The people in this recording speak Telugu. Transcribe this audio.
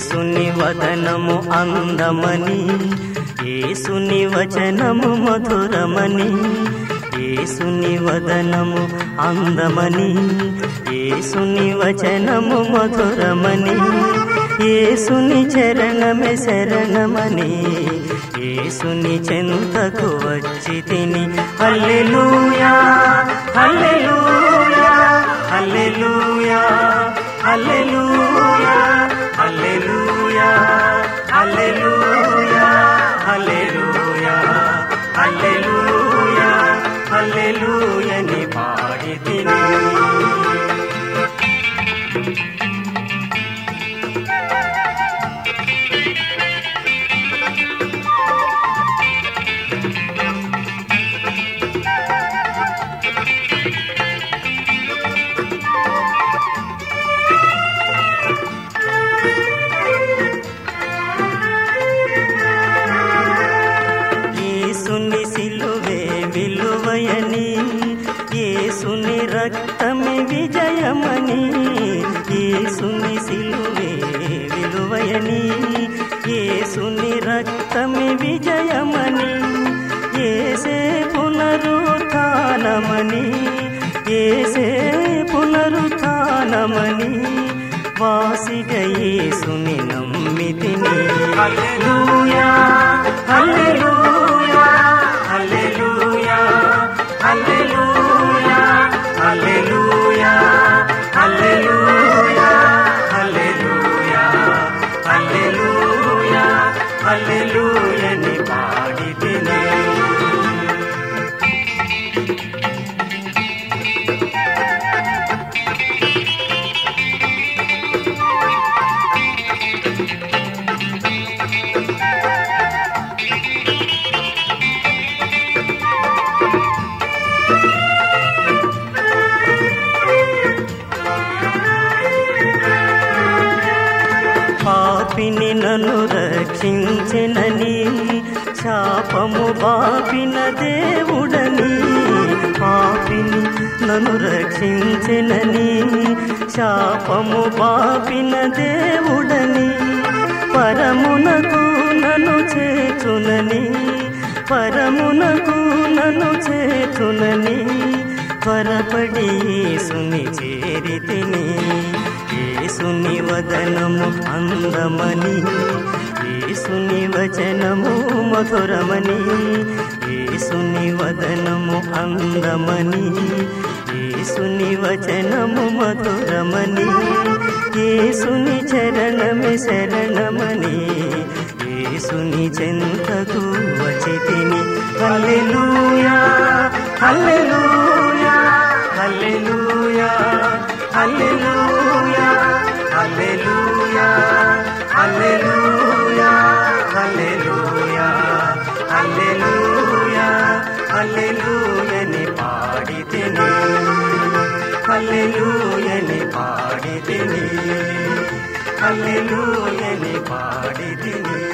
ఏసుని వదనము అందమని ఏసుని వచనము మధురమని ఏసుని వదనము అందమని ఏసుని వచనము మధురమని ఏసుని చరణమే శరణమని ఏసుని చెంతకు వచ్చి తిని హల్లెలూయా హల్లెలూయా హల్లెలూయా హల్లెలూయా హల్లెలూయా హల్లెలూయా హల్లెలూయా హల్లెలూయా హల్లెలూయని పాడి తిని యేసుని సిలువే విలువయని యేసుని రక్తమే విజయమని యేసుని సిలువే విలువయని యేసుని రక్తమే విజయమని ఏసే పునరుత్నమని ఏసే పునరుత్నమని వాసిగ యేసుని నమ్మితిని హల్లెలూయా హల్లెలూయా హల్లెలూయా హల్లెలూయా హల్లెలూయా హల్లెలూయా హల్లెలూయా హల్లెలూయా హల్లెలూయని పాడితిని పాపిని నన్ను రక్షించెనని శాపము బాపిన దేవుడని పాపిని నన్ను రక్షించెనని శాపము బాపిన దేవుడని పరమునకు నన్ను చేచునని పరమునకు నన్ను చేచునని త్వరపడి సుని చేరితిని ఏసుని వదనము అందమని ఏసుని వచనము మధురమని ఏసుని వదనము అందమని ఏసుని వచనము మధురమని ఏసుని చరణమే శరణమని ఏసుని చెంతకు వచితిని హల్లెలూయా హల్లెలూయా హల్లెలూయా హల్లెలూయా హల్లెలూయా హల్లెలూయా హల్లెలూయా హల్లెలూయా హల్లెలూయని పాడితిని హల్లెలూయని పాడితిని హల్లెలూయని పాడితిని